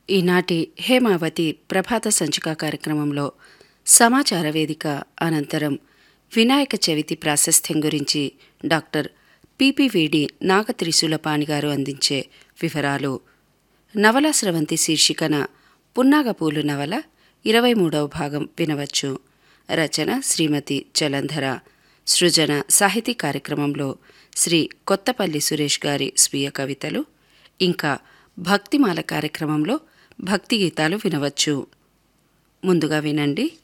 ఈనాటి హేమావతి ప్రభాత సంచిక కార్యక్రమంలో సమాచార వేదిక అనంతరం వినాయక చవితి ప్రాశస్త్యం గురించి డాక్టర్ పిపివిడి నాగత్రిశూలపాణి గారు అందించే వివరాలు నవల స్రవంతి శీర్షికన పున్నాగపూలు నవల ఇరవై మూడవ భాగం వినవచ్చు రచన శ్రీమతి జలంధర సృజన సాహితీ కార్యక్రమంలో శ్రీ కొత్తపల్లి సురేష్ గారి స్వీయ కవితలు ఇంకా భక్తిమాల కార్యక్రమంలో భక్తి గీతాలు వినవచ్చు ముందుగా వినండి